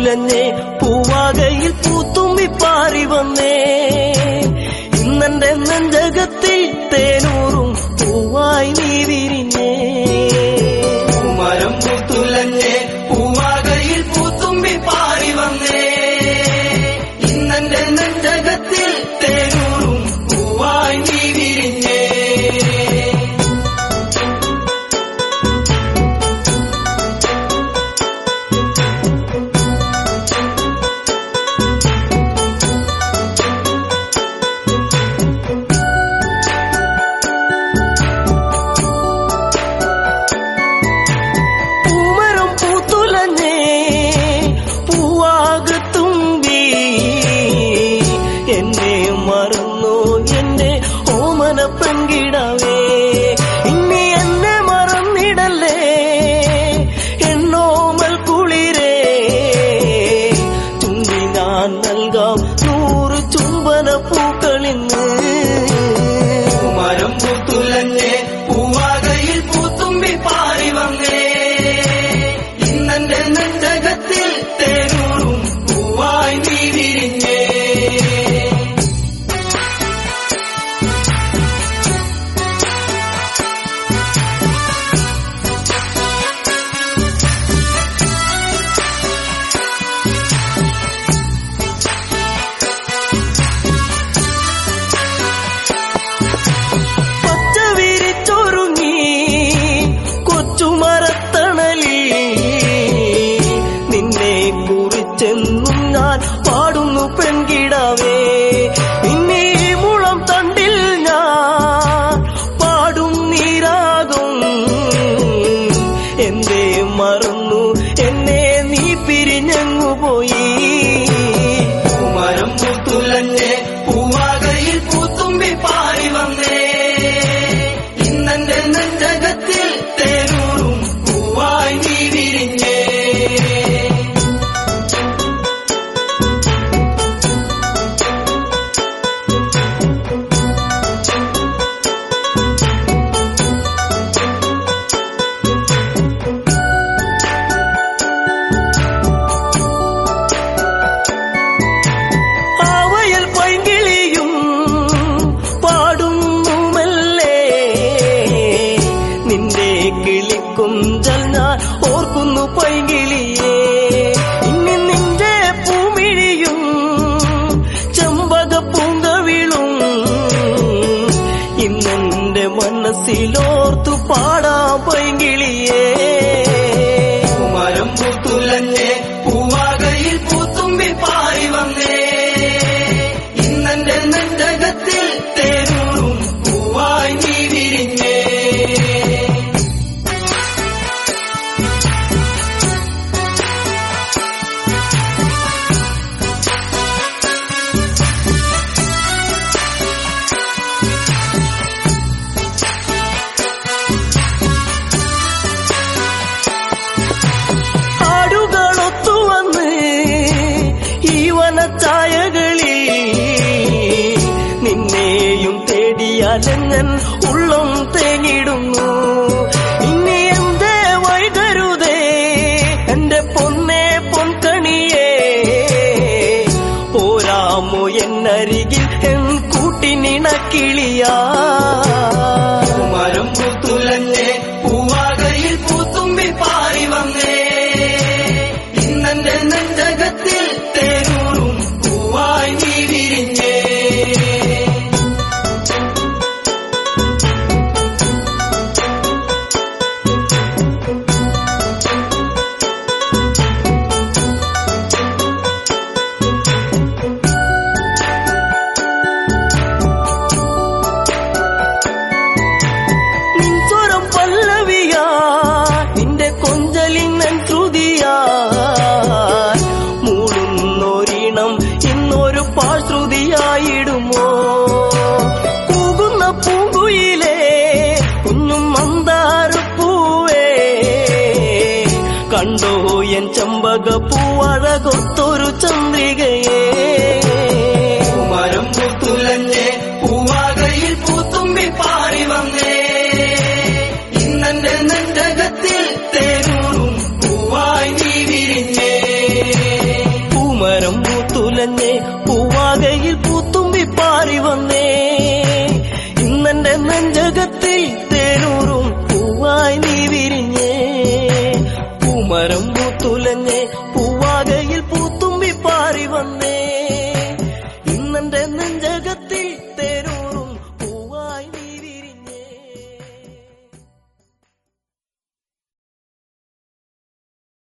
പൂത്തുലഞ്ഞേ പൂവാകയിൽ പൂത്തുമ്പി പാറി വന്നേ ഇന്നെന്റെ നെഞ്ചകത്തിൽ തേനൂറും പൂവായി നീ വിരിഞ്ഞേ മരം പൂത്തുലഞ്ഞേ പൂവാകയിൽ പൂത്തുമ്പി പാറി വന്നേ ഇന്നെന്റെ നെഞ്ചകത്തിൽ തേനൂറും പൂവായി നീ വിരിഞ്ഞേ പൂമരം പൂത്തുലഞ്ഞേ പൂവാകത്തുമ്പി എന്നെ മറന്നു എന്റെ ഓമന പെൺകിടവേ ഇനി എന്നെ മറന്നിടല്ലേ എന്നോമൽ കുളിരേ ചുണ്ടി ഞാൻ നൽകാം നൂറ് ചുംബന പൂക്കളിന്ന് മരം പൂത്തുലഞ്ഞേ പൂവാകയിൽ പൂത്തുമ്പി പാറി വന്നേ ഇന്നെന്റെ നെഞ്ചകത്തിൽ തേനൂറും പൂവായി നീ വിരിഞ്ഞേ പച്ച വിരിച്ചൊരുങ്ങി കൊച്ചുമരത്തണലിൽ നിന്നെ കുറിച്ചെന്നും ഞാൻ പാടുന്നു പെൺകിടാവേ നിന്നെ ഈ മുളം തണ്ടിൽ ഞാൻ പാടും നീരാകും എന്തേ മറന്നു എന്നെ നീ പിരിഞ്ഞങ്ങു പോയി മരം പൂത്തുലഞ്ഞേ പൂവാകയിൽ പൂത്തുമ്പി പാറി വന്നേ ഇന്നെന്റെ നെഞ്ചകത്തിൽ തേനൂറും പൂവായി നീ വിരിഞ്ഞേ ആവയൽ പൈങ്കിളിയും പാടുന്നുമല്ലേ നിന്റെ കിളിക്കുഞ്ചൽ ഞാൻ ഓർക്കുന്നു പൈങ്കിളിയേ ഇനി നിന്റെ പൂമിഴിയും ചെമ്പക പൂങ്കവിളും ഇന്നെന്റെ മനസ്സിലോർത്തു പാടാം പൈങ്കിളിയേ മരം പൂത്തുലഞ്ഞേ പൂവാകയിൽ പൂത്തുമ്പി പാറി വന്നേ ഇന്നെന്റെ നെഞ്ചകത്തിൽ തേനൂറും പൂവായി നീ വിരിഞ്ഞേ ആടുകളൊത്തുവന്ന് ഈ വനച്ചായകളിൽ നിന്നെയും തേടിയലഞ്ഞൻ ഉള്ളം തേങ്ങിടുന്നു ഇനി എന്തേ വൈകരുതേ എന്റെ പൊന്നേ പൊൻകണിയേ പോരാമോ എന്നരികിൽ എൻ കൂട്ടിനിണക്കിളിയാ മരം പൂത്തുലഞ്ഞേ പൂവാകയിൽ പൂത്തുമ്പി പാറി വന്നേ ഇന്നെന്റെ നെഞ്ചകത്തിൽ തേനൂറും പൂവായി നീ വിരിഞ്ഞേ നിൻസ്വരം പല്ലവിയാ നിന്റെ കൊഞ്ചലിനൻ ശ്രുതിയാ മൂടുന്നൊരിണം ഇന്നൊരു പാശ്രുതിയായിടുമോ കൂകുന്ന പൂങ്കുയിലേ കുഞ്ഞും മന്ദാരപ്പൂവേ കണ്ടോ എൻ ചമ്പക പൂവഴകൊത്തൊരു ചന്ദ്രികയേ മരം പൂത്തുലഞ്ഞേ പൂവാകയിൽ പൂത്തുമ്പി പാറി വന്നേ ഇന്നെന്റെ നെഞ്ചകത്തിൽ തേനൂറും പൂവായി നീ വിരിഞ്ഞേ പൂ